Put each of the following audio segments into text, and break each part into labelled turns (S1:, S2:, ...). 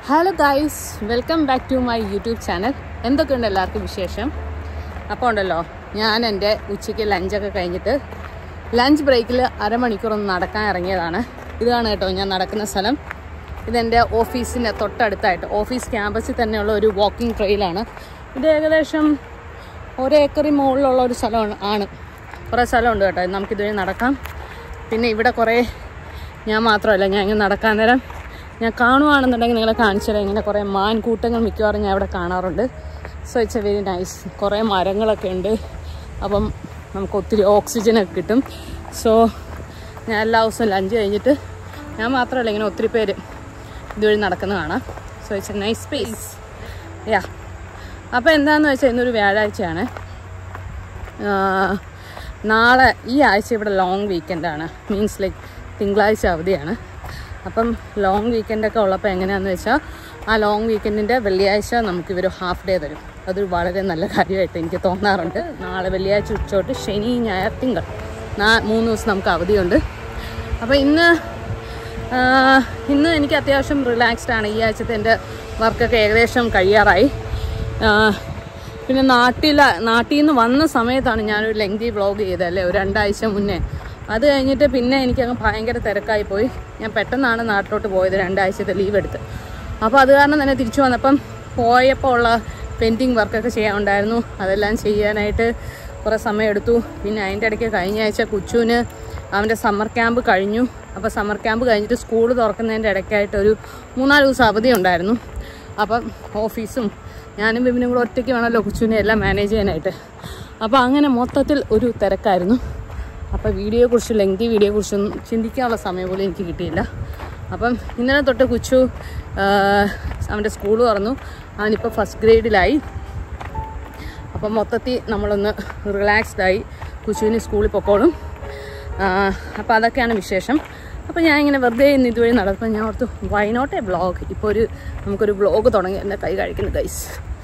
S1: Hello guys welcome back to my YouTube channel എന്തൊക്കെയുണ്ട് എല്ലാവർക്കും വിശേഷം അപ്പോൾ ഉണ്ടല്ലോ ഞാൻ എൻ്റെ ഉച്ചയ്ക്ക് ലഞ്ചൊക്കെ കഴിഞ്ഞിട്ട് ലഞ്ച് ബ്രേക്കിൽ അരമണിക്കൂർ ഒന്ന് നടക്കാൻ ഇറങ്ങിയതാണ് ഇതാണ് കേട്ടോ ഞാൻ നടക്കുന്ന സ്ഥലം ഇതെൻ്റെ ഓഫീസിൻ്റെ തൊട്ടടുത്തായിട്ട് ഓഫീസ് ക്യാമ്പസിൽ തന്നെയുള്ള ഒരു വാക്കിംഗ് ട്രെയിലാണ് ഇത് ഏകദേശം ഒരേക്കറി മുകളിലുള്ള ഒരു സ്ഥലമാണ് ആണ് കുറേ സ്ഥലമുണ്ട് കേട്ടോ നമുക്കിതുവഴി നടക്കാം പിന്നെ ഇവിടെ കുറേ ഞാൻ മാത്രമല്ല ഞാൻ ഇങ്ങനെ നടക്കാൻ നേരം ഞാൻ കാണുവാണെന്നുണ്ടെങ്കിൽ നിങ്ങളെ കാണിച്ചു തരാം ഇങ്ങനെ കുറേ മാൻകൂട്ടങ്ങൾ മിക്കവാറും ഞാൻ ഇവിടെ കാണാറുണ്ട് so it's a very nice കുറേ മരങ്ങളൊക്കെ ഉണ്ട് അപ്പം നമുക്ക് ഒത്തിരി ഓക്സിജനൊക്കെ കിട്ടും സോ ഞാൻ എല്ലാ ദിവസവും ലഞ്ച് കഴിഞ്ഞിട്ട് ഞാൻ മാത്രമല്ല ഇങ്ങനെ ഒത്തിരി പേര് ഇതുവഴി നടക്കുന്ന കാണാം so it's a nice space yeah അപ്പോൾ എന്താണെന്ന് വെച്ചാൽ ഇന്നൊരു വ്യാഴാഴ്ചയാണ് ആഹ് നാളെ ഈ ആഴ്ച ഇവിടെ ലോങ് വീക്കെൻഡാണ് മീൻസ് ലൈക്ക് തിങ്കളാഴ്ച അവധിയാണ് അപ്പം ലോങ് വീക്കെൻഡൊക്കെ ഉള്ളപ്പോൾ എങ്ങനെയാണെന്ന് വെച്ചാൽ ആ ലോങ് വീക്കെൻഡിൻ്റെ വെള്ളിയാഴ്ച നമുക്ക് ഇവർ ഹാഫ് ഡേ തരും അതൊരു വളരെ നല്ല കാര്യമായിട്ട് എനിക്ക് തോന്നാറുണ്ട് നാളെ വെള്ളിയാഴ്ച ഉച്ചോട്ട് ശനി ഞായർ തിങ്കൾ നാ മൂന്ന് ദിവസം നമുക്ക് അവധിയുണ്ട് അപ്പോൾ ഇന്ന് ആഹ് ഇന്ന് എനിക്ക് അത്യാവശ്യം റിലാക്സ്ഡ് ആണ് ഈ ആഴ്ചത്തെ എൻ്റെ വർക്കൊക്കെ ഏകദേശം കഴിയാറായി ആഹ് പിന്നെ നാട്ടിൽ നാട്ടിൽ നിന്ന് വന്ന സമയത്താണ് ഞാനൊരു ലെങ്തി വ്ളോഗ് ചെയ്തല്ലേ ഒരു രണ്ടാഴ്ച മുന്നേ അത് കഴിഞ്ഞിട്ട് പിന്നെ എനിക്കങ്ങ് ഭയങ്കര തിരക്കായി പോയി ഞാൻ പെട്ടെന്നാണ് നാട്ടിലോട്ട് പോയത് രണ്ടാഴ്ചത്തെ ലീവ് എടുത്ത് അപ്പോൾ അത് കാരണം തന്നെ തിരിച്ചു വന്നപ്പം പോയപ്പോൾ ഉള്ള പെയിൻറ്റിങ് വർക്കൊക്കെ ചെയ്യാനുണ്ടായിരുന്നു അതെല്ലാം ചെയ്യാനായിട്ട് കുറേ സമയം എടുത്തു പിന്നെ അതിൻ്റെ ഇടയ്ക്ക് കഴിഞ്ഞ ആഴ്ച കുച്ചുവിന് അവൻ്റെ സമ്മർ ക്യാമ്പ് കഴിഞ്ഞു അപ്പോൾ സമ്മർ ക്യാമ്പ് കഴിഞ്ഞിട്ട് സ്കൂൾ തുറക്കുന്നതിൻ്റെ ഇടയ്ക്കായിട്ട് ഒരു മൂന്നാല് ദിവസം അവധി ഉണ്ടായിരുന്നു അപ്പം ഓഫീസും ഞാനും വിപിനും കൂടെ ഒറ്റയ്ക്ക് വേണമല്ലോ കൊച്ചുവിനെ എല്ലാം മാനേജ് ചെയ്യാനായിട്ട് അപ്പോൾ അങ്ങനെ മൊത്തത്തിൽ ഒരു തിരക്കായിരുന്നു അപ്പോൾ വീഡിയോയെക്കുറിച്ച് ലെങ്തി വീഡിയോയെക്കുറിച്ചൊന്നും ചിന്തിക്കാനുള്ള സമയം പോലും എനിക്ക് കിട്ടിയില്ല അപ്പം ഇന്നലെ തൊട്ട് കൊച്ചു ആ, അവൻ്റെ സ്കൂൾ തുറന്നു അവനിപ്പോൾ ഫസ്റ്റ് ഗ്രേഡിലായി അപ്പം മൊത്തത്തിൽ നമ്മളൊന്ന് റിലാക്സ്ഡ് ആയി കൊച്ചുവിന് സ്കൂളിൽ പൊക്കോളും അപ്പോൾ അതൊക്കെയാണ് വിശേഷം അപ്പോൾ ഞാൻ ഇങ്ങനെ വെറുതെ ഇന്ന് ഇതുവഴി നടന്നപ്പോൾ ഞാൻ ഓർത്തു വൈനോട്ടെ വ്ളോഗ് ഇപ്പോൾ ഒരു നമുക്കൊരു വ്ളോഗ് തുടങ്ങി എൻ്റെ കൈ കഴിക്കുന്നു ഗൈസ്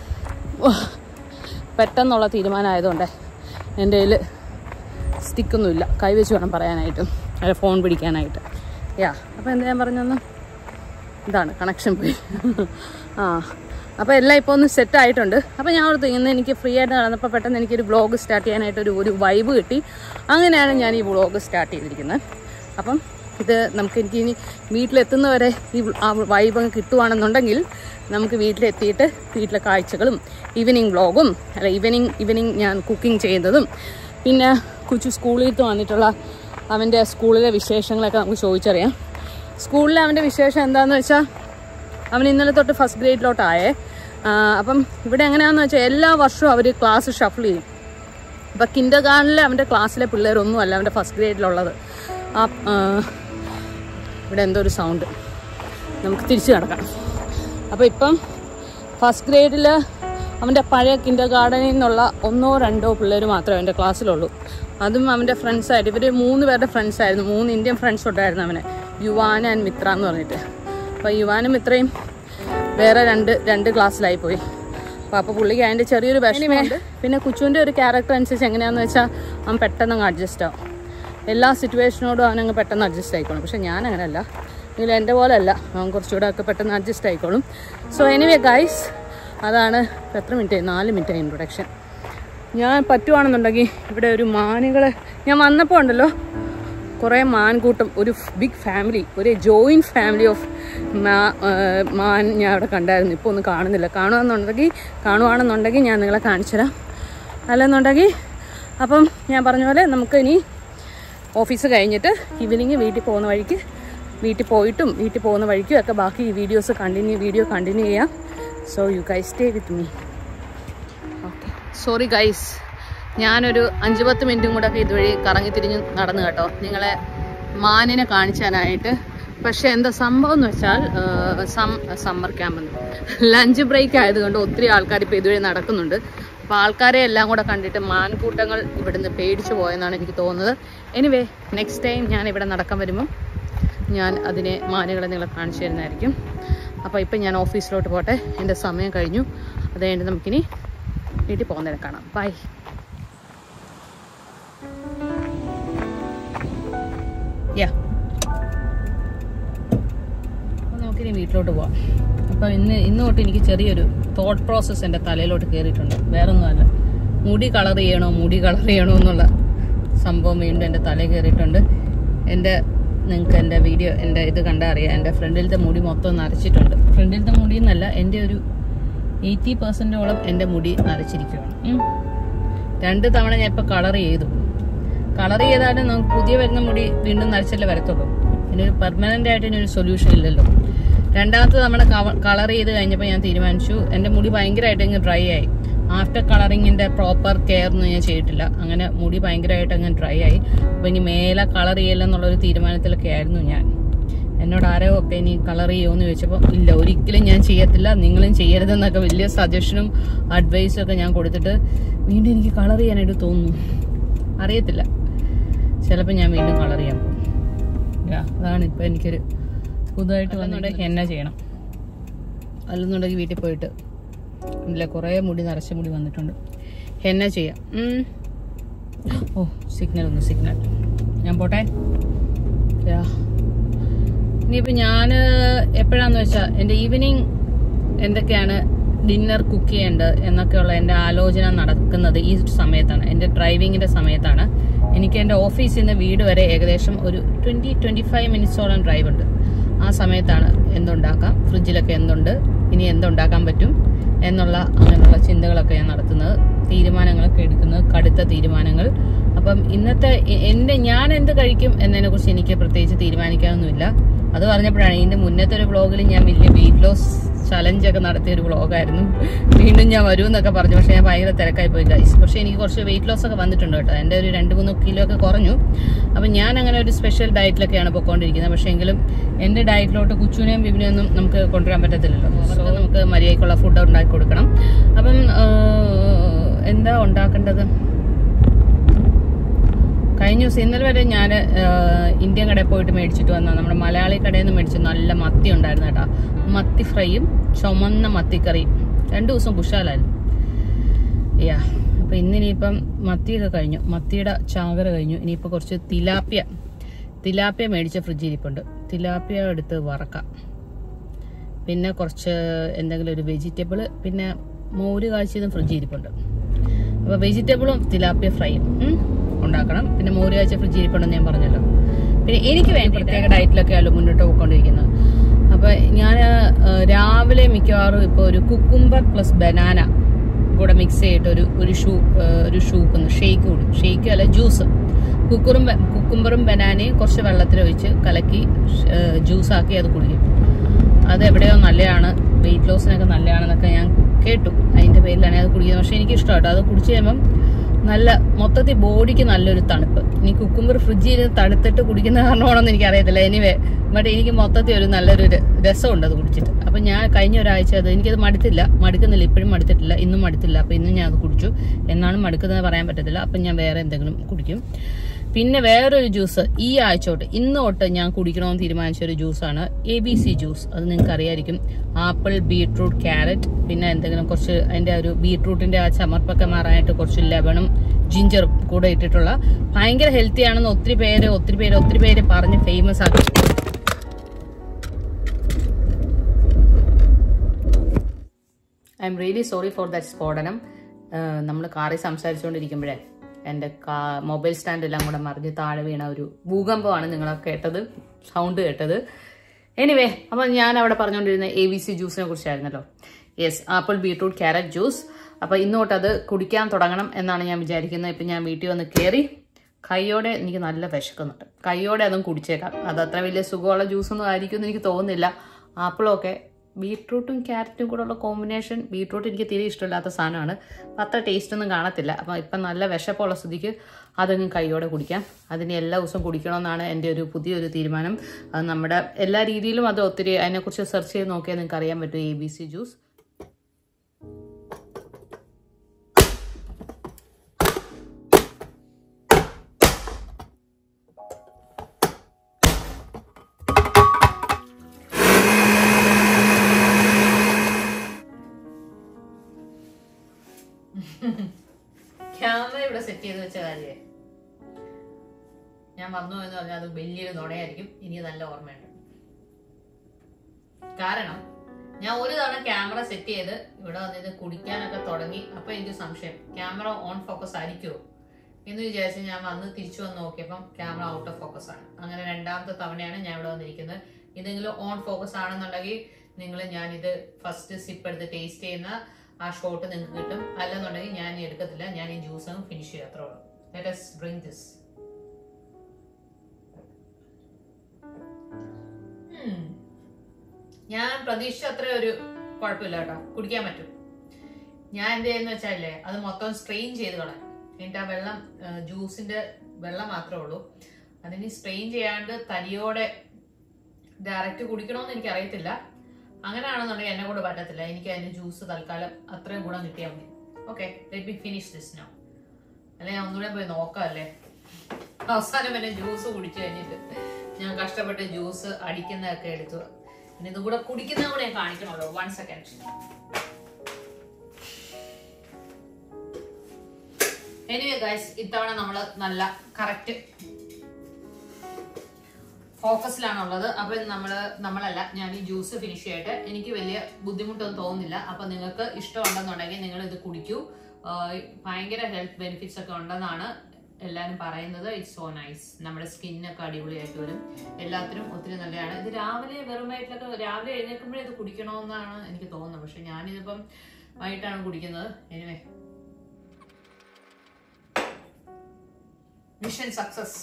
S1: പെട്ടെന്നുള്ള തീരുമാനമായതുകൊണ്ട് എൻ്റെ കയ്യിൽ സ്റ്റിക്കൊന്നുമില്ല കൈ വെച്ച് വേണം പറയാനായിട്ടും അല്ല ഫോൺ പിടിക്കാനായിട്ട് യാ അപ്പോൾ എന്താ ഞാൻ പറഞ്ഞൊന്ന് ഇതാണ് കണക്ഷൻ പോയി ആ അപ്പോൾ എല്ലാം ഇപ്പോൾ ഒന്ന് സെറ്റ് ആയിട്ടുണ്ട് അപ്പോൾ ഞാൻ ഓർത്തു ഇന്ന് എനിക്ക് ഫ്രീ ആയിട്ട് നടന്നപ്പോൾ പെട്ടെന്ന് എനിക്കൊരു വ്ളോഗ് സ്റ്റാർട്ട് ചെയ്യാനായിട്ട് ഒരു ഒരു വൈബ് കിട്ടി അങ്ങനെയാണ് ഞാൻ ഈ വ്ളോഗ് സ്റ്റാർട്ട് ചെയ്തിരിക്കുന്നത് അപ്പം ഇത് നമുക്ക് എനിക്ക് ഇനി വീട്ടിലെത്തുന്നവരെ ഈ വ്ള- ആ വൈബ് അങ്ങ് കിട്ടുവാണെന്നുണ്ടെങ്കിൽ നമുക്ക് വീട്ടിലെത്തിയിട്ട് വീട്ടിലെ കാഴ്ചകളും ഈവനിങ് വ്ളോഗും അല്ല ഈവനിങ് ഈവനിങ് ഞാൻ കുക്കിംഗ് ചെയ്യുന്നതും പിന്നെ കൊച്ചു സ്കൂളിൽ നിന്ന് വന്നിട്ടുള്ള അവൻ്റെ സ്കൂളിലെ വിശേഷങ്ങളൊക്കെ നമുക്ക് ചോദിച്ചറിയാം സ്കൂളിലെ അവൻ്റെ വിശേഷം എന്താണെന്ന് വെച്ചാൽ അവൻ ഇന്നലെ തൊട്ട് ഫസ്റ്റ് ഗ്രേഡിലോട്ടായേ ആ, അപ്പം ഇവിടെ എങ്ങനെയാണെന്ന് വെച്ചാൽ എല്ലാ വർഷവും അവർ ക്ലാസ് ഷഫിൾ ചെയ്യും അപ്പം കിൻഡർ ഗാർഡനിലെ അവൻ്റെ ക്ലാസ്സിലെ പിള്ളേരൊന്നും അല്ല അവൻ്റെ ഫസ്റ്റ് ഗ്രേഡിലുള്ളത് ആ ആ, ഇവിടെ എന്തോ ഒരു സൗണ്ട് നമുക്ക് തിരിച്ചു നടക്കാം അപ്പോൾ ഇപ്പം ഫസ്റ്റ് ഗ്രേഡിൽ അവൻ്റെ പഴയ കിൻഡർ ഗാർഡനിൽ നിന്നുള്ള ഒന്നോ രണ്ടോ പിള്ളേർ മാത്രമേ അവൻ്റെ ക്ലാസ്സിലുള്ളൂ അതും അവൻ്റെ ഫ്രണ്ട്സായിട്ട് ഇവർ മൂന്ന് പേരുടെ ഫ്രണ്ട്സായിരുന്നു മൂന്ന് ഇന്ത്യൻ ഫ്രണ്ട്സ് ഉണ്ടായിരുന്നു അവന് യുവാന ആൻഡ് മിത്ര എന്ന് പറഞ്ഞിട്ട് അപ്പോൾ യുവാനും മിത്രയും വേറെ രണ്ട് രണ്ട് ക്ലാസ്സിലായി പോയി അപ്പോൾ അപ്പോൾ പുള്ളിക്ക് അതിൻ്റെ ചെറിയൊരു വിഷമമുണ്ട് പിന്നെ കുച്ചുവിൻ്റെ ഒരു ക്യാരക്ടർ അനുസരിച്ച് എങ്ങനെയാണെന്ന് വെച്ചാൽ അവൻ പെട്ടെന്ന് അങ്ങ് അഡ്ജസ്റ്റ് ആവും എല്ലാ സിറ്റുവേഷനോടും അവനങ്ങ് പെട്ടെന്ന് അഡ്ജസ്റ്റ് ആയിക്കോളും പക്ഷെ ഞാൻ അങ്ങനെയല്ല എങ്കിൽ എൻ്റെ പോലെ അല്ല അവൻ കുറച്ചുകൂടെ ഒക്കെ പെട്ടെന്ന് അഡ്ജസ്റ്റ് ആയിക്കോളും സോ എനിവേ ഗൈസ് അതാണ് ഇപ്പം എത്ര മിനിറ്റ് ആയി നാല് മിനിറ്റ് ആയി ഇൻട്രൊഡക്ഷൻ ഞാൻ പറ്റുവാണെന്നുണ്ടെങ്കിൽ ഇവിടെ ഒരു മാനുകളെ ഞാൻ വന്നപ്പോൾ ഉണ്ടല്ലോ കുറേ മാൻകൂട്ടം ഒരു ബിഗ് ഫാമിലി ഒരു ജോയിൻറ്റ് ഫാമിലി ഓഫ് മാൻ ഞാൻ അവിടെ കണ്ടായിരുന്നു ഇപ്പോൾ ഒന്നും കാണുന്നില്ല കാണുകയെന്നുണ്ടെങ്കിൽ കാണുവാണെന്നുണ്ടെങ്കിൽ ഞാൻ നിങ്ങളെ കാണിച്ചു തരാം അല്ലെന്നുണ്ടെങ്കിൽ അപ്പം ഞാൻ പറഞ്ഞ പോലെ നമുക്ക് ഇനി ഓഫീസ് കഴിഞ്ഞിട്ട് ഈവനിങ് വീട്ടിൽ പോകുന്ന വഴിക്ക് വീട്ടിൽ പോയിട്ടും വീട്ടിൽ പോകുന്ന വഴിക്കും ഒക്കെ ബാക്കി ഈ വീഡിയോസ് കണ്ടിന്യൂ വീഡിയോ കണ്ടിന്യൂ ചെയ്യാം so you guys stay with me okay sorry guys ഞാനൊരു അഞ്ച് പത്ത് മിനിറ്റും കൂടെ ഒക്കെ ഇതുവഴി കറങ്ങി തിരിഞ്ഞ് നടന്നു കേട്ടോ നിങ്ങളെ മാനിനെ കാണിച്ചാനായിട്ട് പക്ഷെ എന്താ സംഭവം എന്ന് വെച്ചാൽ some summer camp lunch break ആയതുകൊണ്ട് ഒത്തിരി ആൾക്കാർ ഇപ്പോൾ ഇതുവഴി നടക്കുന്നുണ്ട് അപ്പോൾ ആൾക്കാരെ എല്ലാം കൂടെ കണ്ടിട്ട് മാൻകൂട്ടങ്ങൾ ഇവിടുന്ന് പേടിച്ചു പോയെന്നാണ് എനിക്ക് തോന്നുന്നത് എനിവേ നെക്സ്റ്റ് ടൈം ഞാൻ ഇവിടെ നടക്കാൻ വരുമ്പം ഞാൻ അതിനെ മാനുകളെ നിങ്ങളെ കാണിച്ചു തരുന്നതായിരിക്കും അപ്പോൾ ഇപ്പം ഞാൻ ഓഫീസിലോട്ട് പോട്ടെ എൻ്റെ സമയം കഴിഞ്ഞു അത് കഴിഞ്ഞിട്ട് നമുക്കിനി വീട്ടിൽ പോകുന്നതിനെ കാണാം ബൈ യാ അപ്പോൾ നമുക്കിനി വീട്ടിലോട്ട് പോവാം അപ്പോൾ ഇന്ന് ഇന്ന് തൊട്ട് എനിക്ക് ചെറിയൊരു തോട്ട് പ്രോസസ്സ് എൻ്റെ തലയിലോട്ട് കയറിയിട്ടുണ്ട് വേറൊന്നുമല്ല മുടി കളർ ചെയ്യണോ മുടി കളർ ചെയ്യണോ എന്നുള്ള സംഭവം വീണ്ടും എൻ്റെ തലയിൽ കയറിയിട്ടുണ്ട് എൻ്റെ നിങ്ങൾക്ക് എൻ്റെ വീഡിയോ എൻ്റെ ഇത് കണ്ടാൽ അറിയാം എൻ്റെ ഫ്രണ്ടിലത്തെ മുടി മൊത്തം നരച്ചിട്ടുണ്ട് ഫ്രണ്ടിലത്തെ മുടി എന്നല്ല എൻ്റെ ഒരു എയ്റ്റി പെർസെൻറ്റോളം എൻ്റെ മുടി നരച്ചിരിക്കുകയാണ് ഉം. രണ്ട് തവണ ഞാൻ ഇപ്പോൾ കളർ ചെയ്തു കളർ ചെയ്താലും നമുക്ക് പുതിയ വരുന്ന മുടി വീണ്ടും നരച്ചല്ലേ വരത്തുള്ളൂ ഇതിനൊരു പെർമനന്റ് ആയിട്ട് ഇതിനൊരു സൊല്യൂഷൻ ഇല്ലല്ലോ രണ്ടാമത്തെ തവണ കളർ ചെയ്ത് കഴിഞ്ഞപ്പോൾ ഞാൻ തീരുമാനിച്ചു എൻ്റെ മുടി ഭയങ്കരമായിട്ട് അങ്ങ് ഡ്രൈ ആയി ആഫ്റ്റർ കളറിങ്ങിന്റെ പ്രോപ്പർ കെയർ ഒന്നും ഞാൻ ചെയ്തിട്ടില്ല അങ്ങനെ മുടി ഭയങ്കരമായിട്ട് അങ്ങ് ഡ്രൈ ആയി അപ്പൊ ഇനി മേലെ കളർ ചെയ്യില്ലെന്നുള്ളൊരു തീരുമാനത്തിലൊക്കെ ആയിരുന്നു ഞാൻ എന്നോട് ആരോ ഒക്കെ ഇനി കളർ ചെയ്യുമെന്ന് ചോദിച്ചപ്പോൾ ഇല്ല ഒരിക്കലും ഞാൻ ചെയ്യത്തില്ല നിങ്ങളും ചെയ്യരുതെന്നൊക്കെ വലിയ സജഷനും അഡ്വൈസും ഒക്കെ ഞാൻ കൊടുത്തിട്ട് വീണ്ടും എനിക്ക് കളർ ചെയ്യാനായിട്ട് തോന്നുന്നു അറിയത്തില്ല ചിലപ്പോൾ ഞാൻ വീണ്ടും കളർ ചെയ്യാൻ പോകും യാ, അതാണ് ഇപ്പം എനിക്കൊരു പുതുതായിട്ട് വന്നിട്ടുണ്ടെങ്കിൽ എന്നാ ചെയ്യണം അല്ലെന്നുണ്ടെങ്കിൽ വീട്ടിൽ പോയിട്ട് ഇല്ല കുറേ മുടി നരച്ച മുടി വന്നിട്ടുണ്ട് എന്നാ ചെയ്യാം ഉം. ഓ സിഗ്നൽ ഒന്ന് സിഗ്നൽ ഞാൻ പോട്ടെ യാ ഇനിയിപ്പോൾ ഞാൻ എപ്പോഴാന്ന് വെച്ചാൽ എൻ്റെ ഈവനിങ് എന്തൊക്കെയാണ് ഡിന്നർ കുക്ക് ചെയ്യേണ്ടത് എന്നൊക്കെയുള്ള എൻ്റെ ആലോചന നടക്കുന്നത് ഈ സമയത്താണ് എൻ്റെ ഡ്രൈവിങ്ങിൻ്റെ സമയത്താണ് എനിക്ക് എൻ്റെ ഓഫീസിൽ നിന്ന് വീട് വരെ ഏകദേശം ഒരു ട്വൻറ്റി ട്വൻറ്റി ഫൈവ് മിനിറ്റ്സോളം ഡ്രൈവ് ഉണ്ട് ആ സമയത്താണ് എന്തുണ്ടാക്കാം ഫ്രിഡ്ജിലൊക്കെ എന്തുണ്ട് ഇനി എന്തുണ്ടാക്കാൻ പറ്റും എന്നുള്ള അങ്ങനെയുള്ള ചിന്തകളൊക്കെ ഞാൻ നടത്തുന്നത് തീരുമാനങ്ങളൊക്കെ എടുക്കുന്നത് കടുത്ത തീരുമാനങ്ങൾ അപ്പം ഇന്നത്തെ എ- എൻ്റെ ഞാൻ എന്ത് കഴിക്കും എന്നതിനെ കുറിച്ച് എനിക്ക് പ്രത്യേകിച്ച് തീരുമാനിക്കാനൊന്നുമില്ല അത് പറഞ്ഞപ്പോഴാണ് ഇതിന്റെ മുന്നത്തെ ഒരു വ്ളോഗിൽ ഞാൻ വലിയ വെയിറ്റ് ലോസ് ചലഞ്ച് ഒക്കെ നടത്തിയ ഒരു വ്ളോഗായിരുന്നു വീണ്ടും ഞാൻ വരും എന്നൊക്കെ പറഞ്ഞു പക്ഷെ ഞാൻ ഭയങ്കര തിരക്കായി പോയി ഗൈസ് പക്ഷെ എനിക്ക് കുറച്ച് വെയിറ്റ് ലോസ് ഒക്കെ വന്നിട്ടുണ്ട് കേട്ടോ എൻ്റെ ഒരു രണ്ട് മൂന്ന് കിലോ ഒക്കെ കുറഞ്ഞു അപ്പം ഞാൻ അങ്ങനെ ഒരു സ്പെഷ്യൽ ഡയറ്റിലൊക്കെയാണ് പൊയ്ക്കൊണ്ടിരിക്കുന്നത് പക്ഷേ എങ്കിലും എൻ്റെ ഡയറ്റിലോട്ട് കുച്ചുവിനെയും ബിബിനെയും ഒന്നും നമുക്ക് കൊണ്ടുവരാൻ പറ്റത്തില്ലല്ലോ അവർക്ക് നമുക്ക് മര്യാദയ്ക്കുള്ള ഫുഡ് ഉണ്ടാക്കി കൊടുക്കണം അപ്പം ആ, എന്താ ഉണ്ടാക്കേണ്ടത് കഴിഞ്ഞ ദിവസം ഇന്നലെ വരെ ഞാൻ ഇന്ത്യൻ കടയിൽ പോയിട്ട് മേടിച്ചിട്ട് വന്ന നമ്മുടെ മലയാളി കടയിൽ നിന്ന് മേടിച്ച നല്ല മത്തി ഉണ്ടായിരുന്നു കേട്ടോ മത്തി ഫ്രൈയും ചുമന്ന മത്തിക്കറിയും രണ്ടു ദിവസം കുശാലായിരുന്നു യാ അപ്പൊ ഇന്നിനിയിപ്പം മത്തിയൊക്കെ കഴിഞ്ഞു മത്തിയുടെ ചാകര കഴിഞ്ഞു ഇനിയിപ്പോൾ കുറച്ച് തിലാപ്പിയ തിലാപ്പിയ മേടിച്ച ഫ്രിഡ്ജിൽ ഇരിപ്പുണ്ട് തിലാപ്പിയ എടുത്ത് വറക്കാം പിന്നെ കുറച്ച് എന്തെങ്കിലും ഒരു വെജിറ്റബിൾ പിന്നെ മോര് കാഴ്ചതും ഫ്രിഡ്ജിൽ ഇരിപ്പുണ്ട് അപ്പോൾ വെജിറ്റബിളും തിലാപ്പിയ ഫ്രൈയും ഉം, ഉണ്ടാക്കണം പിന്നെ മോര് കാഴ്ച ഫ്രിഡ്ജിൽ ഇരിപ്പുണ്ടെന്ന് ഞാൻ പറഞ്ഞല്ലോ പിന്നെ എനിക്ക് വേണ്ടി പ്രത്യേക ഡയറ്റിലൊക്കെ ആയാലും മുന്നോട്ട് പോയിക്കൊണ്ടിരിക്കുന്നത് അപ്പോൾ ഞാൻ രാവിലെ മിക്കവാറും ഇപ്പോൾ ഒരു കുക്കുംബർ പ്ലസ് ബനാന കൂടെ മിക്സ് ചെയ്തിട്ട് ഒരു ഒരു ഷൂ ഒരു ഷൂക്ക് ഷേക്ക് കൂടും ഷേക്ക് അല്ല ജ്യൂസ് കുക്കുറും കുക്കുംബറും ബനാനയും കുറച്ച് വെള്ളത്തിലൊഴിച്ച് കലക്കി ജ്യൂസാക്കി അത് കുടിക്കും അത് എവിടെയോ നല്ലതാണ് വെയിറ്റ് ലോസിനൊക്കെ നല്ലതാണെന്നൊക്കെ ഞാൻ കേട്ടു അതിന്റെ പേരിലാണ് അത് കുടിക്കുന്നത് പക്ഷെ എനിക്ക് ഇഷ്ടമാട്ടോ അത് കുടിച്ചു കഴിയുമ്പം നല്ല മൊത്തത്തിൽ ബോഡിക്ക് നല്ലൊരു തണുപ്പ് ഇനി കുക്കുമ്പർ ഫ്രിഡ്ജിൽ തണുത്തിട്ട് കുടിക്കുന്ന കാരണമാണെന്ന് എനിക്ക് അറിയത്തില്ല എനിവേ ബട്ട് എനിക്ക് മൊത്തത്തിൽ ഒരു നല്ലൊരു ര- രസമുണ്ട് അത് കുടിച്ചിട്ട് അപ്പൊ ഞാൻ കഴിഞ്ഞ ഒരാഴ്ച അത് എനിക്കത് മടുത്തില്ല മടുക്കുന്നില്ല ഇപ്പോഴും മടുത്തിട്ടില്ല ഇന്നും മടുത്തില്ല അപ്പൊ ഇന്നും ഞാൻ അത് കുടിച്ചു എന്നാണ് മടുക്കുന്നത് പറയാൻ പറ്റത്തില്ല അപ്പൊ ഞാൻ വേറെ എന്തെങ്കിലും കുടിക്കും പിന്നെ വേറൊരു ജ്യൂസ് ഈ ആഴ്ച തൊട്ട് ഇന്ന് തൊട്ട് ഞാൻ കുടിക്കണമെന്ന് തീരുമാനിച്ച ഒരു ജ്യൂസാണ് എ ബി സി ജ്യൂസ് അത് നിങ്ങൾക്ക് അറിയായിരിക്കും ആപ്പിൾ ബീട്രൂട്ട് ക്യാരറ്റ് പിന്നെ എന്തെങ്കിലും കുറച്ച് അതിന്റെ ഒരു ബീട്രൂട്ടിന്റെ ആ ചമർപ്പൊക്കെ മാറാനായിട്ട് കുറച്ച് ലെമണും ജിഞ്ചറും കൂടെ ഇട്ടിട്ടുള്ള ഭയങ്കര ഹെൽത്തി ആണെന്ന് ഒത്തിരി പേര് ഒത്തിരി പേര് ഒത്തിരി പേര് പറഞ്ഞ് ഫേമസ് ആക്കി I'm really sorry for that സ്ഫോടനം നമ്മൾ കാറിൽ സംസാരിച്ചുകൊണ്ടിരിക്കുമ്പോഴേ എൻ്റെ കാ മൊബൈൽ സ്റ്റാൻഡ് എല്ലാം കൂടെ മറിഞ്ഞ് താഴെ വീണ ഒരു ഭൂകമ്പമാണ് നിങ്ങൾ കേട്ടത് സൗണ്ട് കേട്ടത് എനിവേ അപ്പം ഞാൻ അവിടെ പറഞ്ഞുകൊണ്ടിരുന്ന എ വി സി ജ്യൂസിനെ കുറിച്ചായിരുന്നല്ലോ yes apple beetroot carrot juice അപ്പോൾ ഇന്നോട്ട് അത് കുടിക്കാൻ തുടങ്ങണം എന്നാണ് ഞാൻ വിചാരിക്കുന്നത് ഇപ്പം ഞാൻ വീട്ടിൽ വന്ന് കയറി കൈയോടെ എനിക്ക് നല്ല വിശക്കുന്നുണ്ട് കൈയോടെ അതും കുടിച്ചേക്കാം അത് അത്ര വലിയ സുഖമുള്ള ജ്യൂസൊന്നും ആയിരിക്കും എന്ന് എനിക്ക് തോന്നുന്നില്ല ആപ്പിളൊക്കെ ബീട്രൂട്ടും ക്യാരറ്റും കൂടെ ഉള്ള കോമ്പിനേഷൻ ബീട്രൂട്ട് എനിക്ക് തീരെ ഇഷ്ടമില്ലാത്ത സാധനമാണ് അപ്പം അത്ര ടേസ്റ്റ് ഒന്നും കാണത്തില്ല അപ്പം ഇപ്പം നല്ല വിശപ്പുള്ള സ്ഥിതിക്ക് അതങ്ങ് കൈയോടെ കുടിക്കാം അതിന് എല്ലാ ദിവസവും കുടിക്കണമെന്നാണ് എൻ്റെ ഒരു പുതിയൊരു തീരുമാനം അത് നമ്മുടെ എല്ലാ രീതിയിലും അത് ഒത്തിരി അതിനെക്കുറിച്ച് സെർച്ച് ചെയ്ത് നോക്കിയാൽ നിങ്ങൾക്ക് അറിയാൻ പറ്റും A B C juice camera ഇവിടെ സെറ്റ് ചെയ്ത് വെച്ച കാര്യേ ഞാൻ വന്നു എന്ന് പറഞ്ഞാൽ അത് വലിയൊരു നുണയായിരിക്കും ഇനി നല്ല ഓർമ്മയുണ്ട് കാരണം ഞാൻ ഒരു തവണ ക്യാമറ സെറ്റ് ചെയ്ത് ഇവിടെ വന്ന് ഇത് കുടിക്കാനൊക്കെ തുടങ്ങി അപ്പൊ എനിക്ക് സംശയം ക്യാമറ ഓൺ ഫോക്കസ് ആയിരിക്കുമോ എന്ന് വിചാരിച്ച് ഞാൻ വന്ന് തിരിച്ചു വന്ന് നോക്കിയപ്പം ക്യാമറ ഔട്ട് ഓഫ് ഫോക്കസ് ആണ് അങ്ങനെ രണ്ടാമത്തെ തവണയാണ് ഞാൻ ഇവിടെ വന്നിരിക്കുന്നത് ഇതെങ്കിലും ഓൺ ഫോക്കസ് ആണെന്നുണ്ടെങ്കിൽ നിങ്ങൾ ഞാൻ ഇത് ഫസ്റ്റ് സിപ്പ് എടുത്ത് ടേസ്റ്റ് ചെയ്യുന്ന ആ ഷോട്ട് നിങ്ങൾക്ക് കിട്ടും അല്ലെന്നുണ്ടെങ്കിൽ ഞാൻ ഇനി എടുക്കത്തില്ല ഞാൻ ഈ ജ്യൂസ് അങ്ങ് ഫിനിഷ് ചെയ്യാത്രേ ഉള്ളൂ ലെറ്റ് us bring this ഉം. ഞാൻ പ്രതീക്ഷിച്ച അത്ര ഒരു കുഴപ്പമില്ല കേട്ടോ കുടിക്കാൻ പറ്റും ഞാൻ എന്ത് ചെയ്യുന്ന വെച്ചാലേ അത് മൊത്തം സ്ട്രെയിൻ ചെയ്ത് കളയാം എന്നിട്ട് ആ വെള്ളം ജ്യൂസിന്റെ വെള്ളം മാത്രമേ ഉള്ളൂ അതിന് സ്ട്രെയിൻ ചെയ്യാണ്ട് തരിയോടെ ഡയറക്റ്റ് കുടിക്കണമെന്ന് എനിക്ക് അറിയത്തില്ല അങ്ങനെയാണെന്നുണ്ടെങ്കിൽ എന്നെ കൂടെ പറ്റത്തില്ല എനിക്ക് അതിന്റെ ജ്യൂസ് തൽക്കാലം അത്രയും ഗുണം കിട്ടിയാൽ മതി okay let be finish this no അല്ലെ ഞാൻ ഒന്നുകൂടെ പോയി നോക്കാമല്ലേ അവസാനം പിന്നെ ജ്യൂസ് കുടിച്ചു കഴിഞ്ഞിട്ട് ഞാൻ കഷ്ടപ്പെട്ട് ജ്യൂസ് അടിക്കുന്നതൊക്കെ എടുത്തു ഇനി ഇതും കൂടെ കുടിക്കുന്നതും കൂടെ ഞാൻ കാണിക്കണമല്ലോ വൺ സെക്കൻഡ് എനിവേ ഗൈസ് ഇത്തവണ നമ്മൾ നല്ല കറക്റ്റ് ഫോക്കസിലാണുള്ളത് അപ്പൊ നമ്മള് നമ്മളല്ല ഞാൻ ഈ ജ്യൂസ് ഫിനിഷ് ചെയ്യട്ടെ എനിക്ക് വലിയ ബുദ്ധിമുട്ടൊന്നും തോന്നുന്നില്ല അപ്പൊ നിങ്ങൾക്ക് ഇഷ്ടമുണ്ടെന്നുണ്ടെങ്കിൽ നിങ്ങൾ ഇത് കുടിക്കൂ ആഹ് ഭയങ്കര ഹെൽത്ത് ബെനിഫിറ്റ്സ് ഒക്കെ ഉണ്ടെന്നാണ് എല്ലാവരും പറയുന്നത് ഇറ്റ്സ് സോ നൈസ് നമ്മുടെ സ്കിന്നൊക്കെ അടിപൊളിയായിട്ട് വരും എല്ലാത്തിനും ഒത്തിരി നല്ലതാണ് ഇത് രാവിലെ വെറും വയറ്റിലൊക്കെ രാവിലെ എഴുന്നേൽക്കുമ്പോഴേ ഇത് കുടിക്കണമെന്നാണ് എനിക്ക് തോന്നുന്നത് പക്ഷെ ഞാനിതിപ്പം വൈകിട്ടാണ് കുടിക്കുന്നത് എനിവേ മിഷൻ സക്സസ്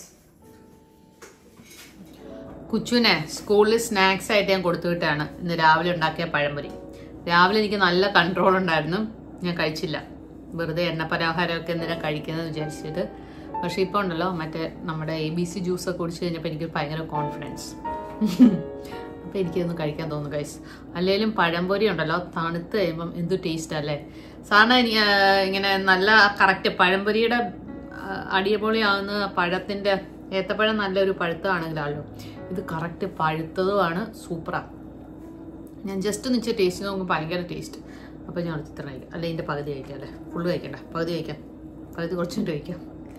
S1: കുച്ചുവിനെ സ്കൂളിൽ സ്നാക്സ് ആയിട്ട് ഞാൻ കൊടുത്തു വിട്ടാണ് ഇന്ന് രാവിലെ ഉണ്ടാക്കിയ പഴംപൊരി രാവിലെ എനിക്ക് നല്ല കൺട്രോൾ ഉണ്ടായിരുന്നു ഞാൻ കഴിച്ചില്ല വെറുതെ എണ്ണ പലഹാരമൊക്കെ എന്തിനാ കഴിക്കുന്നത് വിചാരിച്ചിട്ട് പക്ഷെ ഇപ്പോൾ ഉണ്ടല്ലോ മറ്റേ നമ്മുടെ എ ബി സി ജ്യൂസൊക്കെ കുടിച്ച് കഴിഞ്ഞപ്പോൾ എനിക്ക് ഭയങ്കര കോൺഫിഡൻസ് അപ്പോൾ എനിക്കൊന്നും കഴിക്കാൻ തോന്നുന്നു ഗൈസ് അല്ലെങ്കിലും പഴംപൊരി ഉണ്ടല്ലോ തണുത്ത് കഴിയുമ്പം എന്ത് ടേസ്റ്റ് അല്ലേ സാധാരണ ഇനി, ആ, ഇങ്ങനെ നല്ല കറക്റ്റ് പഴംപൊരിയുടെ ആ, അടിപൊളിയാവുന്ന പഴത്തിന്റെ ഏത്തപ്പഴം നല്ലൊരു പഴുത്തതാണെങ്കിലാണല്ലോ ഇത് കറക്റ്റ് പഴുത്തതുമാണ് സൂപ്പറാ ഞാൻ ജസ്റ്റ് ഒന്ന് ഇച്ചിരി ടേസ്റ്റ് നോക്കുമ്പോൾ ഭയങ്കര ടേസ്റ്റ് അപ്പോൾ ഞാൻ ഇത്ര കഴിക്കാം അല്ലെ ഇതിൻ്റെ പകുതി കഴിക്കാം അല്ലേ ഫുള്ള് കഴിക്കണ്ട പകുതി കഴിക്കാം പകുതി കുറച്ചിട്ട് കഴിക്കാം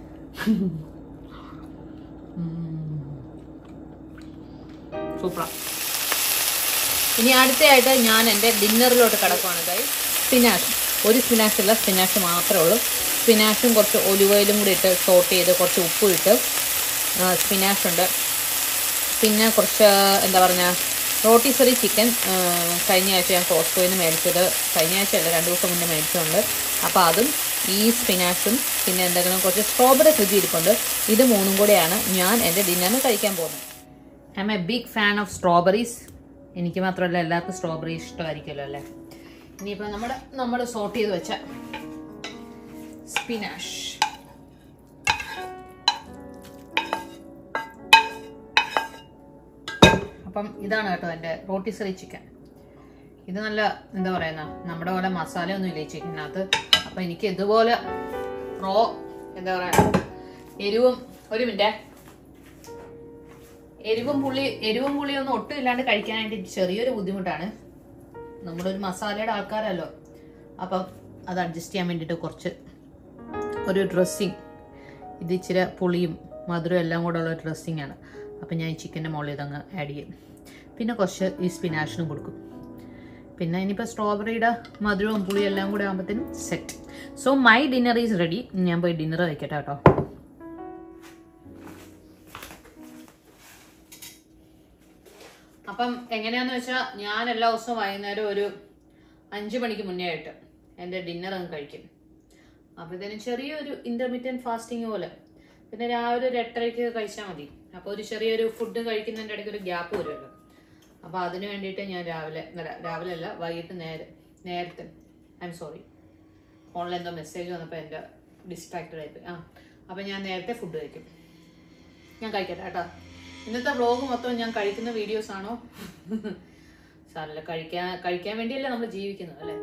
S1: സൂപ്പറാ ഇനി അടുത്തയായിട്ട് ഞാൻ എൻ്റെ ഡിന്നറിലോട്ട് കിടക്കുവാണ് കൈ സ്പിനാഷ് ഒരു സ്പിനാഷ് അല്ല സ്പിനാഷ് മാത്രമേ ഉള്ളൂ സ്പിനാഷും കുറച്ച് ഒലിവ് ഓയിലും കൂടി ഇട്ട് സോട്ട് ചെയ്ത് കുറച്ച് ഉപ്പും ഇട്ട് സ്പിനാഷ് ഉണ്ട് പിന്നെ കുറച്ച് എന്താ പറഞ്ഞ റോട്ടിസറി ചിക്കൻ കഴിഞ്ഞ ആഴ്ച ഞാൻ കോസ്കോയിൽ നിന്ന് മേടിച്ചത് കഴിഞ്ഞ ആഴ്ച അല്ല രണ്ട് ദിവസം മുന്നേ മേടിച്ചതുണ്ട് അപ്പോൾ അതും ഈ സ്പിനാച്ചും പിന്നെ എന്തെങ്കിലും കുറച്ച് സ്ട്രോബെറി ഫ്രിഡ്ജ് ഇരിപ്പുണ്ട് ഇത് മൂന്നും കൂടെയാണ് ഞാൻ എൻ്റെ ഡിന്നറിന് കഴിക്കാൻ പോകുന്നത് I'm a big fan of strawberries എനിക്ക് മാത്രമല്ല എല്ലാവർക്കും സ്ട്രോബെറി ഇഷ്ടമായിരിക്കുമല്ലോ അല്ലേ ഇനിയിപ്പോൾ നമ്മുടെ നമ്മൾ സോർട്ട് ചെയ്ത് വെച്ച സ്പിനാഷ് അപ്പം ഇതാണ് കേട്ടോ എൻ്റെ റോട്ടിസറി ചിക്കൻ ഇത് നല്ല എന്താ പറയുന്ന നമ്മുടെ പോലെ മസാലയൊന്നും ഇല്ല ഈ ചിക്കനകത്ത് അപ്പം എനിക്ക് ഇതുപോലെ റോ എന്താ പറയുക എരിവും ഒരു മിനിറ്റേ എരിവും പുളി എരിവും പുളിയൊന്നും ഒട്ടും ഇല്ലാണ്ട് കഴിക്കാനായിട്ട് ചെറിയൊരു ബുദ്ധിമുട്ടാണ് നമ്മളൊരു മസാലയുടെ ആൾക്കാരല്ലോ അപ്പം അത് അഡ്ജസ്റ്റ് ചെയ്യാൻ വേണ്ടിയിട്ട് കുറച്ച് ഒരു ഡ്രസ്സിങ് ഇത് ഇച്ചിരി പുളിയും മധുരവും എല്ലാം കൂടെ ഉള്ള ഡ്രസ്സിങ് ആണ് അപ്പം ഞാൻ ഈ ചിക്കൻ്റെ മുകളിൽ ഇതങ്ങ് ആഡ് ചെയ്യും പിന്നെ കുറച്ച് ഈ സ്പിനാഷിനും കൊടുക്കും പിന്നെ ഇനിയിപ്പോൾ സ്ട്രോബെറിയുടെ മധുരവും പുളിയും എല്ലാം കൂടെ ആകുമ്പോഴത്തേനും set so my dinner is ready ഞാൻ പോയി ഡിന്നർ കഴിക്കട്ടെ കേട്ടോ അപ്പം എങ്ങനെയാന്ന് വെച്ചാൽ ഞാൻ എല്ലാ ദിവസവും വൈകുന്നേരം ഒരു അഞ്ചു മണിക്ക് മുന്നേ ആയിട്ട് എൻ്റെ ഡിന്നർ അങ്ങ് കഴിക്കും അപ്പോൾ ഇതിന് ചെറിയൊരു ഇന്റർമീഡിയറ്റ് ഫാസ്റ്റിംഗ് പോലെ പിന്നെ രാവിലെ ഒരു എട്ടരയ്ക്ക് കഴിച്ചാൽ മതി അപ്പോൾ ഒരു ചെറിയൊരു ഫുഡ് കഴിക്കുന്നതിൻ്റെ ഇടയ്ക്ക് ഒരു ഗ്യാപ്പ് വരുമല്ലോ അപ്പോൾ അതിന് വേണ്ടിയിട്ട് ഞാൻ രാവിലെ അല്ല രാവിലെ അല്ല വൈകിട്ട് നേരെ നേരത്തെ ഐ എം സോറി ഫോണിൽ എന്തോ മെസ്സേജ് വന്നപ്പോൾ എൻ്റെ ഡിസ്ട്രാക്റ്റഡ് ആയിപ്പോയി ആ അപ്പോൾ ഞാൻ നേരത്തെ ഫുഡ് കഴിക്കും ഞാൻ കഴിക്കട്ടെ കേട്ടോ ഇന്നത്തെ വ്ളോഗ് മൊത്തം ഞാൻ കഴിക്കുന്ന വീഡിയോസ് ആണോ സാറല്ല കഴിക്കാൻ കഴിക്കാൻ വേണ്ടിയല്ലേ നമ്മൾ ജീവിക്കുന്നത് അല്ലേ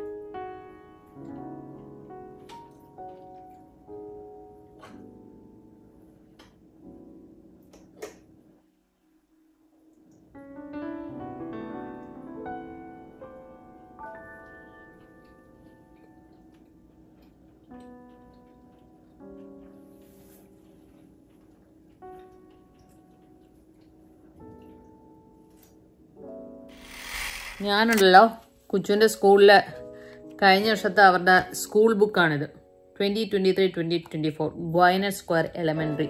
S1: ഞാനുണ്ടല്ലോ കുച്ചുവിൻ്റെ സ്കൂളിലെ കഴിഞ്ഞ വർഷത്തെ അവരുടെ സ്കൂൾ ബുക്കാണിത് twenty twenty three twenty twenty four ഗ്വൈനർ സ്ക്വയർ എലമെൻ്ററി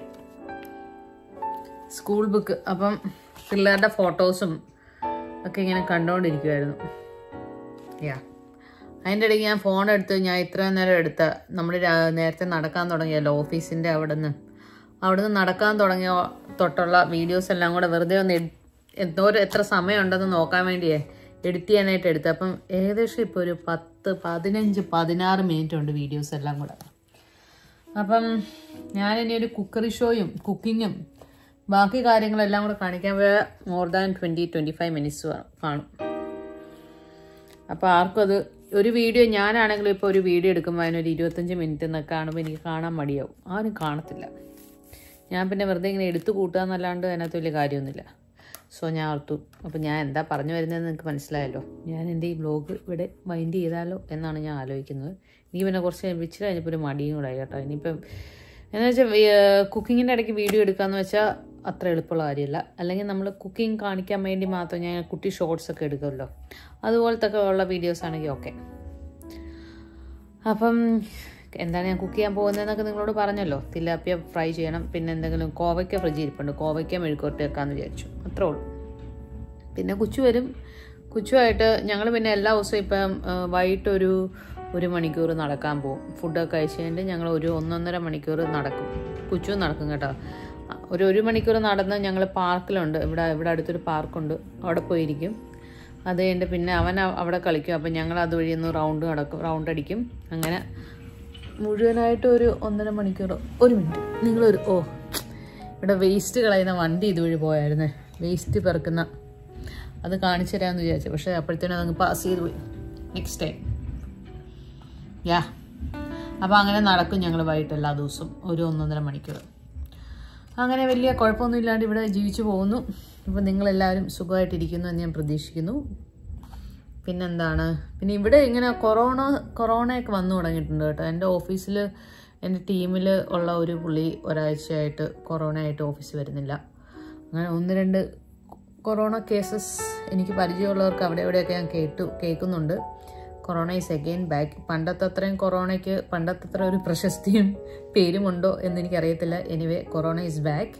S1: സ്കൂൾ ബുക്ക് അപ്പം പിള്ളേരുടെ ഫോട്ടോസും ഒക്കെ ഇങ്ങനെ കണ്ടുകൊണ്ടിരിക്കുമായിരുന്നു യാ അതിൻ്റെ ഇടയ്ക്ക് ഞാൻ ഫോൺ എടുത്ത് ഞാൻ ഇത്രയും നേരം എടുത്ത നമ്മൾ നേരത്തെ നടക്കാൻ തുടങ്ങിയല്ലോ ഓഫീസിൻ്റെ അവിടെ നിന്ന് അവിടെ നിന്ന് നടക്കാൻ തുടങ്ങിയ തൊട്ടുള്ള വീഡിയോസ് എല്ലാം കൂടെ വെറുതെ ഒന്ന് എഡ്- എന്തോ ഒരു- എത്ര സമയമുണ്ടെന്ന് നോക്കാൻ വേണ്ടിയേ എഡിറ്റ് ചെയ്യാനായിട്ട് എടുത്ത് അപ്പം ഏകദേശം ഇപ്പോൾ ഒരു പത്ത് പതിനഞ്ച് പതിനാറ് മിനിറ്റ് ഉണ്ട് വീഡിയോസ് എല്ലാം കൂടെ അപ്പം ഞാനിനി ഒരു കുക്കറി ഷോയും കുക്കിങ്ങും ബാക്കി കാര്യങ്ങളെല്ലാം കൂടെ കാണിക്കാൻ പോയ more than twenty twenty five minutes കാണും അപ്പോൾ ആർക്കും അത് ഒരു വീഡിയോ ഞാനാണെങ്കിലും ഇപ്പോൾ ഒരു വീഡിയോ എടുക്കുമ്പോൾ അതിനൊരു ഇരുപത്തഞ്ച് മിനിറ്റ് എന്നൊക്കെ കാണുമ്പോൾ എനിക്ക് കാണാൻ മടിയാവും ആരും കാണത്തില്ല ഞാൻ പിന്നെ വെറുതെ ഇങ്ങനെ എടുത്തു കൂട്ടുക എന്നല്ലാണ്ട് അതിനകത്ത് വലിയ കാര്യമൊന്നുമില്ല സോ ഞാൻ ഓർത്തു അപ്പോൾ ഞാൻ എന്താ പറഞ്ഞു വരുന്നതെന്ന് നിങ്ങൾക്ക് മനസ്സിലായല്ലോ ഞാൻ എൻ്റെ ഈ ബ്ലോഗ് ഇവിടെ വൈൻഡ് ചെയ്താലോ എന്നാണ് ഞാൻ ആലോചിക്കുന്നത് എനിക്ക് പിന്നെ കുറച്ച് വിച്ചിട്ട് കഴിഞ്ഞപ്പോൾ ഒരു മടിയും കൂടെ ആയി കേട്ടോ ഇനിയിപ്പം എന്ന് വെച്ചാൽ കുക്കിങ്ങിൻ്റെ ഇടയ്ക്ക് വീഡിയോ എടുക്കാന്ന് വെച്ചാൽ അത്ര എളുപ്പമുള്ള കാര്യമല്ല അല്ലെങ്കിൽ നമ്മൾ കുക്കിംഗ് കാണിക്കാൻ വേണ്ടി മാത്രം ഞാൻ കുട്ടി ഷോർട്സ് ഒക്കെ എടുക്കുമല്ലോ അതുപോലത്തെ ഒക്കെ ഉള്ള വീഡിയോസ് ആണെങ്കിൽ ഓക്കെ അപ്പം എന്താണ് ഞാൻ കുക്ക് ചെയ്യാൻ പോകുന്നതെന്നൊക്കെ നിങ്ങളോട് പറഞ്ഞല്ലോ തിലാപ്പിയ ഫ്രൈ ചെയ്യണം പിന്നെ എന്തെങ്കിലും കോവയ്ക്ക ഫ്രിഡ്ജിൽ ഇരിപ്പുണ്ട് കോവയ്ക്ക മെഴുക്കോട്ട് വെക്കാമെന്ന് വിചാരിച്ചു അത്രേ ഉള്ളൂ പിന്നെ കുച്ചു വരും കുച്ചുമായിട്ട് ഞങ്ങൾ പിന്നെ എല്ലാ ദിവസവും ഇപ്പം ആ, വൈകിട്ടൊരു ഒരു മണിക്കൂർ നടക്കാൻ പോകും ഫുഡൊക്കെ കഴിച്ച് കഴിഞ്ഞിട്ട് ഞങ്ങൾ ഒരു ഒന്നൊന്നര മണിക്കൂർ നടക്കും കുച്ചു നടക്കും കേട്ടോ ആ, ഒരു ഒരു മണിക്കൂർ നടന്ന് ഞങ്ങൾ പാർക്കിലുണ്ട് ഇവിടെ ഇവിടെ അടുത്തൊരു പാർക്കുണ്ട് അവിടെ പോയിരിക്കും അത് കഴിഞ്ഞിട്ട് പിന്നെ അവൻ അ- അവിടെ കളിക്കും അപ്പം ഞങ്ങൾ അതുവഴി ഒന്ന് റൗണ്ട് നടക്കും റൗണ്ട് അടിക്കും അങ്ങനെ മുഴുവനായിട്ട് ഒരു ഒന്നര മണിക്കൂർ ഒരു മിനിറ്റ് നിങ്ങളൊരു ഓ ഇവിടെ വേസ്റ്റ് കളയുന്ന വണ്ടി ഇതുവഴി പോയായിരുന്നേ വേസ്റ്റ് പെറുക്കുന്ന അത് കാണിച്ചു തരാമെന്ന് വിചാരിച്ചു പക്ഷേ അപ്പോഴത്തേനും അതങ്ങ് പാസ് ചെയ്ത് പോയി നെക്സ്റ്റ് ടൈം യാ അപ്പോൾ അങ്ങനെ നടക്കും ഞങ്ങൾ വൈകിട്ട് എല്ലാ ദിവസവും ഒരു ഒന്നൊന്നര മണിക്കൂർ അങ്ങനെ വലിയ കുഴപ്പമൊന്നും ഇല്ലാണ്ട് ഇവിടെ ജീവിച്ചു പോകുന്നു അപ്പോൾ നിങ്ങളെല്ലാവരും സുഖമായിട്ടിരിക്കുന്നു എന്ന് ഞാൻ പ്രതീക്ഷിക്കുന്നു പിന്നെന്താണ് പിന്നെ ഇവിടെ ഇങ്ങനെ കൊറോണ കൊറോണയൊക്കെ വന്നു തുടങ്ങിയിട്ടുണ്ട് കേട്ടോ എൻ്റെ ഓഫീസിൽ എൻ്റെ ടീമിൽ ഉള്ള ഒരു പുള്ളി ഒരാഴ്ചയായിട്ട് കൊറോണ ആയിട്ട് ഓഫീസിൽ വരുന്നില്ല അങ്ങനെ ഒന്ന് രണ്ട് കൊറോണ കേസസ് എനിക്ക് പരിചയമുള്ളവർക്ക് അവിടെ എവിടെയൊക്കെ ഞാൻ കേട്ടു കേൾക്കുന്നുണ്ട് കൊറോണ ഈസ് അഗെയിൻ ബാക്ക് പണ്ടത്തെ അത്രയും കൊറോണയ്ക്ക് പണ്ടത്തെ അത്ര ഒരു പ്രശസ്തിയും പേരുമുണ്ടോ എന്ന് എനിക്കറിയത്തില്ല എനിവേ കൊറോണ ഈസ് ബാക്ക്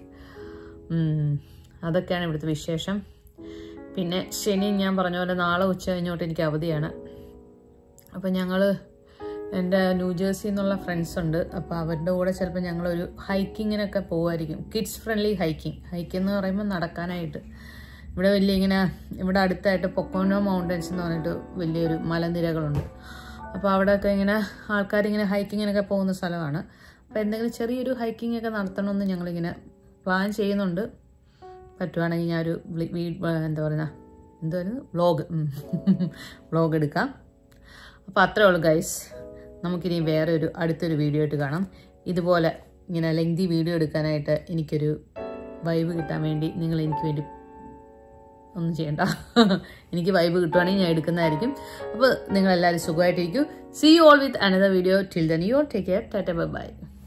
S1: അതൊക്കെയാണ് ഇവിടുത്തെ വിശേഷം പിന്നെ ശനി ഞാൻ പറഞ്ഞ പോലെ നാളെ ഉച്ച കഴിഞ്ഞോട്ട് എനിക്ക് അവധിയാണ് അപ്പോൾ ഞങ്ങൾ എൻ്റെ ന്യൂജേഴ്സി എന്നുള്ള ഫ്രണ്ട്സ് ഉണ്ട് അപ്പോൾ അവരുടെ കൂടെ ചിലപ്പോൾ ഞങ്ങളൊരു ഹൈക്കിങ്ങിനൊക്കെ പോകുമായിരിക്കും കിഡ്സ് ഫ്രണ്ട്ലി ഹൈക്കിംഗ് ഹൈക്കിംഗ് എന്ന് പറയുമ്പോൾ നടക്കാനായിട്ട് ഇവിടെ വലിയ ഇങ്ങനെ ഇവിടെ അടുത്തായിട്ട് പൊക്കോനോ മൗണ്ടൻസ് എന്ന് പറഞ്ഞിട്ട് വലിയൊരു മലനിരകളുണ്ട് അപ്പോൾ അവിടെയൊക്കെ ഇങ്ങനെ ആൾക്കാരിങ്ങനെ ഹൈക്കിങ്ങിനൊക്കെ പോകുന്ന സ്ഥലമാണ് അപ്പോൾ എന്തെങ്കിലും ചെറിയൊരു ഹൈക്കിംഗ് ഒക്കെ നടത്തണമെന്ന് ഞങ്ങളിങ്ങനെ പ്ലാൻ ചെയ്യുന്നുണ്ട് പറ്റുവാണെങ്കിൽ ഞാനൊരു വ്ളി- വീ എന്താ പറയുക എന്തായിരുന്നു വ്ളോഗ് വ്ളോഗ് എടുക്കാം അപ്പോൾ അത്രേ ഉള്ളൂ ഗൈസ് നമുക്കിനി വേറെ ഒരു അടുത്തൊരു വീഡിയോ ആയിട്ട് കാണാം ഇതുപോലെ ഇങ്ങനെ ലെങ്തി വീഡിയോ എടുക്കാനായിട്ട് എനിക്കൊരു വൈബ് കിട്ടാൻ വേണ്ടി നിങ്ങൾ എനിക്ക് വേണ്ടി ഒന്നും ചെയ്യണ്ട എനിക്ക് വൈബ് കിട്ടുവാണെങ്കിൽ ഞാൻ എടുക്കുന്നതായിരിക്കും അപ്പോൾ നിങ്ങളെല്ലാവരും സുഖമായിട്ടിരിക്കും see you all with another video till then you take care tata by